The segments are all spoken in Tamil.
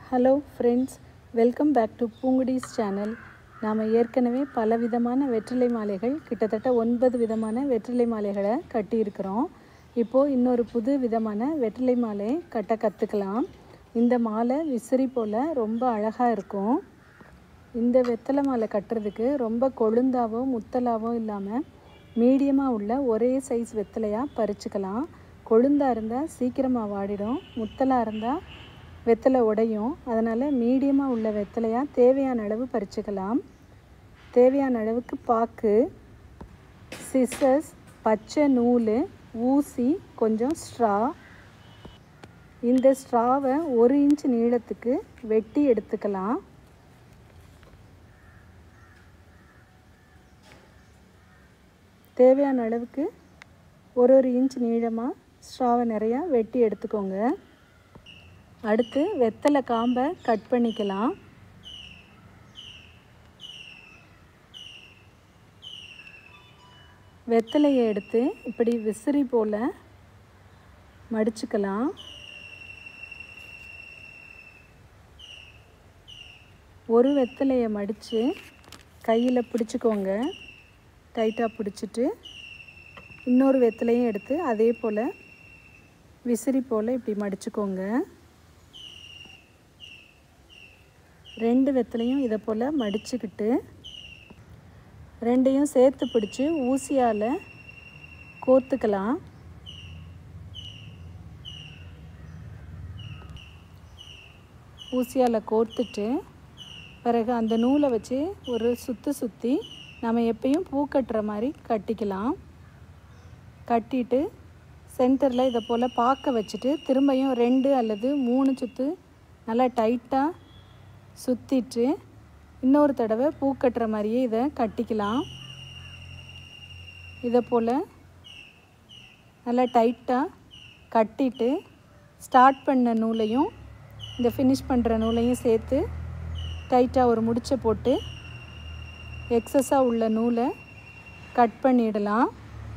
hello friends welcome back to பூங்குடிஸ் சேனல் நாம் ஏற்கனவே பல விதமான வெற்றிலை மாலைகள் கிட்டத்தட்ட ஒன்பது விதமான வெற்றிலை மாலைகளை கட்டியிருக்கிறோம் இப்போது இன்னொரு புது விதமான வெற்றிலை மாலை கட்ட கற்றுக்கலாம் இந்த மாலை விசிறி போல் ரொம்ப அழகாக இருக்கும் இந்த வெத்தலை மாலை கட்டுறதுக்கு ரொம்ப கொழுந்தாவோ முத்தலாவோ இல்லாமல் மீடியமாக உள்ள ஒரே சைஸ் வெத்தலையாக பறிச்சுக்கலாம் கொழுந்தாக இருந்தால் சீக்கிரமாக வாடிடும் முத்தலாக இருந்தால் வெத்தலை உடையும் அதனால் மீடியமாக உள்ள வெத்தலையாக தேவையான அளவு பறிச்சுக்கலாம் தேவையான அளவுக்கு பாக்கு சிசர்ஸ் பச்சை நூல் ஊசி கொஞ்சம் ஸ்ட்ரா இந்த ஸ்ட்ராவை ஒரு இன்ச் நீளத்துக்கு வெட்டி எடுத்துக்கலாம் தேவையான அளவுக்கு ஒரு ஒரு இன்ச் நீளமாக ஸ்ட்ராவை நிறையா வெட்டி எடுத்துக்கோங்க அடுத்து வெத்தலை காம்பை கட் பண்ணிக்கலாம் வெத்தலையை எடுத்து இப்படி விசிறி போல் மடிச்சுக்கலாம் ஒரு வெத்தலையை மடித்து கையில் பிடிச்சிக்கோங்க டைட்டாக பிடிச்சிட்டு இன்னொரு வெத்தலையும் எடுத்து அதே போல் விசிறி போல் இப்படி மடிச்சுக்கோங்க ரெண்டு வெத்தலையும் இதை போல் மடிச்சுக்கிட்டு ரெண்டையும் சேர்த்து பிடிச்சி ஊசியால் கோர்த்துக்கலாம் ஊசியால் கோர்த்துட்டு பிறகு அந்த நூலை வச்சு ஒரு சுற்றி சுற்றி நம்ம எப்பயும் பூ கட்டுற மாதிரி கட்டிக்கலாம் கட்டிட்டு சென்டரில் இதை போல் பார்க்க வச்சுட்டு திரும்பியும் ரெண்டு அல்லது மூணு சுற்று நல்லா டைட்டாக சுற்றிட்டு இன்னொரு தடவை பூ கட்டுற மாதிரியே இதை கட்டிக்கலாம் இதை போல் நல்லா டைட்டாக கட்டிட்டு ஸ்டார்ட் பண்ண நூலையும் இந்த ஃபினிஷ் பண்ணுற நூலையும் சேர்த்து டைட்டாக ஒரு முடிச்சை போட்டு எக்ஸஸாக உள்ள நூலை கட் பண்ணிடலாம்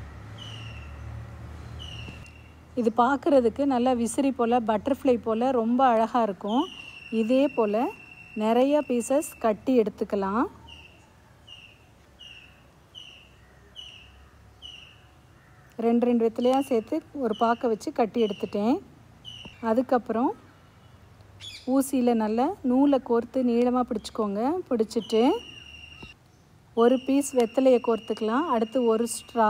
இது பார்க்குறதுக்கு நல்லா விசிறி போல் பட்டர்ஃப்ளை போல் ரொம்ப அழகாக இருக்கும் இதே போல் நிறைய பீசஸ் கட்டி எடுத்துக்கலாம் ரெண்டு ரெண்டு வெத்திலையாக சேர்த்து ஒரு பாக்க வச்சு கட்டி எடுத்துட்டேன் அதுக்கப்புறம் ஊசியில் நல்லா நூலை கோர்த்து நீளமாக பிடிச்சிக்கோங்க பிடிச்சிட்டு ஒரு பீஸ் வெத்தலையை கோர்த்துக்கலாம் அடுத்து ஒரு ஸ்ட்ரா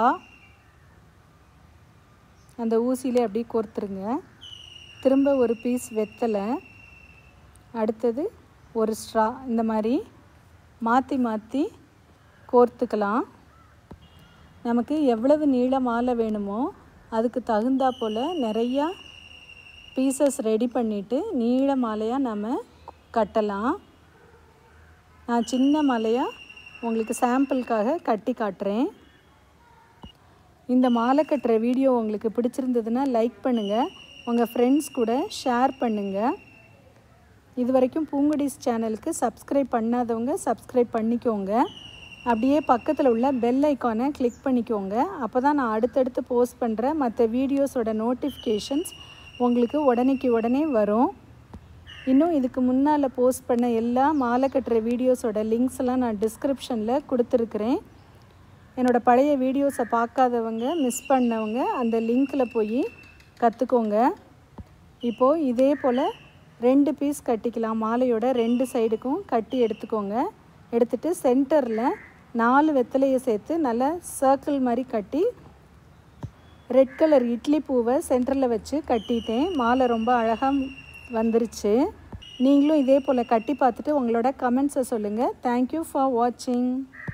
அந்த ஊசியிலே அப்படியே கோர்த்துருங்க திரும்ப ஒரு பீஸ் வெத்தலை அடுத்தது ஒரு ஸ்ட்ரா இந்த மாதிரி மாற்றி மாற்றி கோர்த்துக்கலாம் நமக்கு எவ்வளவு நீள மாலை வேணுமோ அதுக்கு தகுந்தா போல் நிறையா பீசஸ் ரெடி பண்ணிவிட்டு நீள மாலையாக நம்ம கட்டலாம் நான் சின்ன மாலையாக உங்களுக்கு சாம்பிளுக்காக கட்டி காட்டுறேன் இந்த மாலை கட்டுற வீடியோ உங்களுக்கு பிடிச்சிருந்ததுன்னா லைக் பண்ணுங்கள் உங்கள் ஃப்ரெண்ட்ஸ் கூட ஷேர் பண்ணுங்கள் இது வரைக்கும் பூங்குடிஸ் சேனலுக்கு சப்ஸ்கிரைப் பண்ணாதவங்க சப்ஸ்கிரைப் பண்ணிக்கோங்க அப்படியே பக்கத்தில் உள்ள பெல் ஐக்கானை கிளிக் பண்ணிக்கோங்க அப்போ தான் நான் அடுத்தடுத்து போஸ்ட் பண்ணுற மற்ற வீடியோஸோட நோட்டிஃபிகேஷன்ஸ் உங்களுக்கு உடனேக்கு உடனே வரும் இன்னும் இதுக்கு முன்னால் போஸ்ட் பண்ண எல்லா மாலை கட்டுற வீடியோஸோட லிங்க்ஸ் எல்லாம் நான் டிஸ்கிரிப்ஷனில் கொடுத்துருக்குறேன் என்னோடய பழைய வீடியோஸை பார்க்காதவங்க மிஸ் பண்ணவங்க அந்த லிங்க்கில் போய் கற்றுக்கோங்க இப்போது இதே போல் ரெண்டு பீஸ் கட்டிக்கலாம் மாலையோட ரெண்டு சைடுக்கும் கட்டி எடுத்துக்கோங்க எடுத்துகிட்டு சென்டரில் நாலு வெத்தலையை சேர்த்து நல்லா சர்க்கிள் மாதிரி கட்டி ரெட் கலர் இட்லி பூவை சென்டரில் வச்சு கட்டிட்டேன் மாலை ரொம்ப அழகாக வந்துருச்சு நீங்களும் இதே போல் கட்டி பார்த்துட்டு உங்களோட கமெண்ட்ஸை சொல்லுங்கள் தேங்க்யூ ஃபார் வாட்சிங்